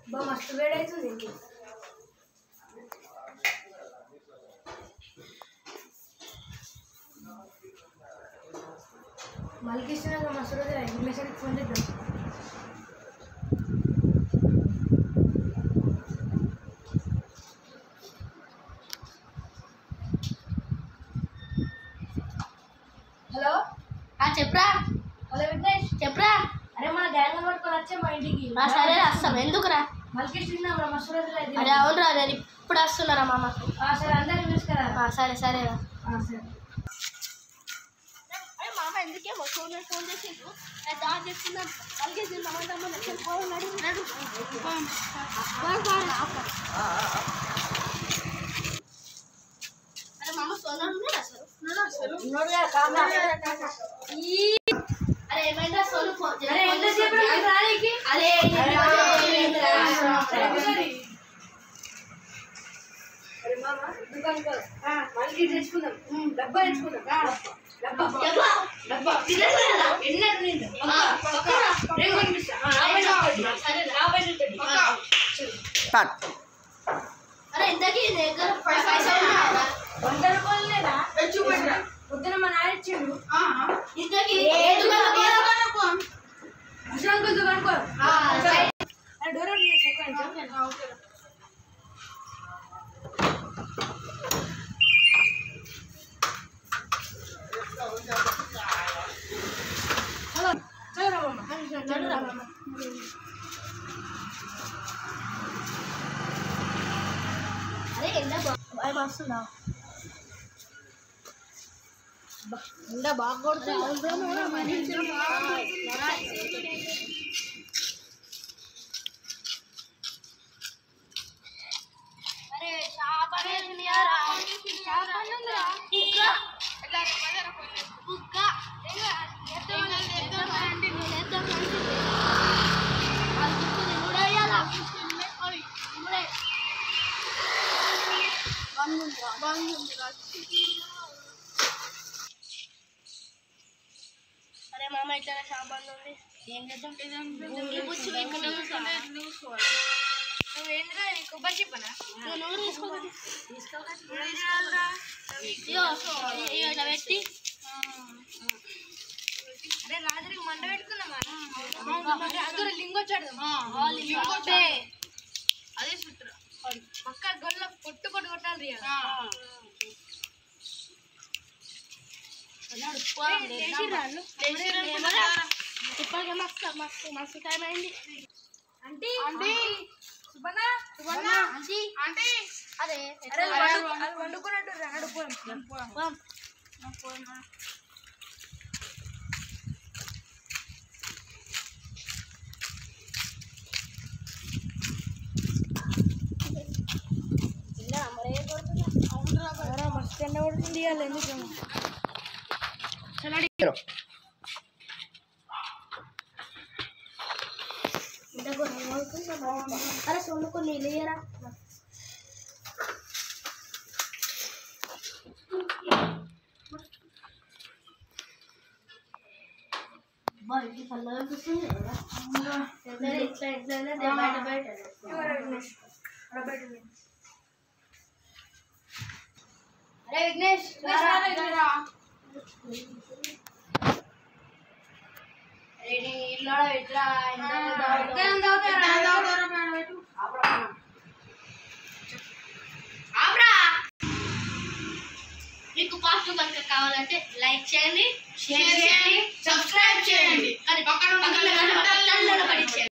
బా మస్తు వేడవుతుంది ఇంక మళ్ళీ ఇస్తున్నా మస్తు రోజులు ఇంగ్లీష్ ఫోన్ చేద్దాం హలో ఆ చెప్పురా హలో విఘ్నేష్ చెప్పురా అరే మన గ్యాంగ్ పట్టుకొని వచ్చే మా ఇంటికి ఆ సరే వస్తాం ఎందుకురా మళ్ళీ తిందాం రా మస్తు రోజులు అరే అయితే అవునురా నేను ఇప్పుడు వస్తున్నారా మామ ఆ, సరే అందరిని పిలుచుకరా ఆ, సరే సరేరా ఆ, సరే అరే మామ ఎందుకేమో ఫోన్ ఫోన్ చేసిండు దాని చేస్తున్నాం అలాగే అరే మామ సోనాడు ఉన్నాడు అసలు అరే ఏమైందా సోను ఫోన్ అరే ఎంతసేపు రా రానీకి? అరే ఏమైందిరా? సరే, కూర్చోండి. అరే మామ, దుకాణం పో. మళ్ళీ తెచ్చుకుందాం డబ్బా తెచ్చుకుందాం డబ్బా ఎవ్వా? డబ్బా తినేసారా? ఎన్నట్టు నిండు ఆ, పక్కరా. రేపు కనిపిస్తా ఆ, ఆ, యాభై రూపాయలు. సరేరా. యాభై రూపాయలు. పక్క. అరే ఇంతకీ నీ దగ్గర పై- పైసలు ఉన్నాయా? వంద రూపాయలు లేదా పొద్దున మా నాన్న ఇచ్చిండు ఇంతకీ ఏ దుకాణం పోదాం? విశ్రాంతి దుకాణం కో ఆ, సరే. అరే డోర్ ఓపెన్ చేసి ఒక్క నిమిషం. హలో చలో రా మామ. నడు రా మామ. అరే ఎండ బాగా వస్తుందా ఎండ బాగా కొడుతుంది అరే చేపనే తినియారా చేపనే ఉందిరా బుక్క బుక్క అరే మామ ఇట్లా సాంబార్ ఉంది ఏం చేద్దాం గుండ్లు పుచ్చి నువ్వేంద్రా నీ కొబ్బరి చెప్పనా నూరు తీసుకోవాలి ఇగో ఇగో ఇట్లా పెట్టి అరే రాత్రికి మంట పెట్టుకున్నామా అందరూ లింగొచ్చాడు లింగొచ్చే. అదే సూత్ర పక్క గొల్ల కొట్టు కొట్టు కొట్టాలి రియా ఇప్పటికే మస్తు మస్తు మస్తు టైం అయింది అంటే అంటే సుబనా సువర్ణ ఆంటీ ఆంటీ అదే అరే వండు- అది వండుకున్నట్టు రా, నడుపుకోం. పోదాం. అరే మస్తు ఎండ కొడుతుంది ఇవాళ ఎందుకు అరే సొమ్ము కొన్ని ఇయ్యరా బయట చల్లగా అనిపిస్తుంది కదా ఇట్లా ఇట్లా ఇట్లా బయట బయట ఇవ్వరా విఘ్నేష్ అక్కడ బయట ఉంది. అరే విఘ్నేష్ విఘ్నేష్ రారా ఇక్కడ. రెడీ ఇల్లు ఎట్లా ఎక్కడ తాగుతారా? ఆబ్రా మీకు పాస్ట్ కనుక కావాలంటే లైక్ చేయండి షేర్ చేయండి